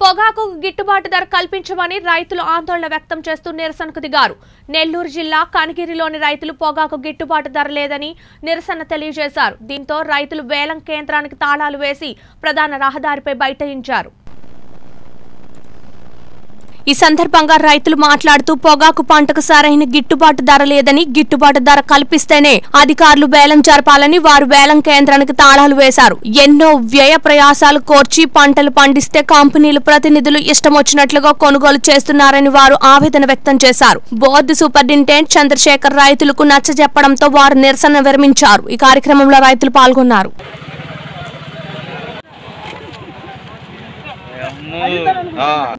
పొగాకు గిట్టుబాటు ధర కల్పించమని రైతులు ఆందోళన వ్యక్తం చేస్తూ నిరసనకు దిగారు నెల్లూరు జిల్లా కనగిరిలోని రైతులు పొగాకు గిట్టుబాటు ధర లేదని నిరసన తెలియజేశారు దీంతో రైతులు వేలం కేంద్రానికి తాళాలు వేసి ప్రధాన రహదారిపై బైఠయించారు ఈ సందర్భంగా రైతులు మాట్లాడుతూ పొగాకు పంటకు సరైన గిట్టుబాటు ధర లేదని గిట్టుబాటు ధర కల్పిస్తేనే అధికారులు వేలం జరపాలని వారు వేలం కేంద్రానికి తాళాలు వేశారు ఎన్నో వ్యయ ప్రయాసాలు కోర్చి పంటలు పండిస్తే కంపెనీలు ప్రతినిధులు ఇష్టం వచ్చినట్లుగా కొనుగోలు చేస్తున్నారని వారు ఆవేదన వ్యక్తం చేశారు బోర్డు సూపరింటెండెంట్ చంద్రశేఖర్ రైతులకు నచ్చజెప్పడంతో వారు నిరసన విరమించారు ఈ కార్యక్రమంలో రైతులు పాల్గొన్నారు ఆ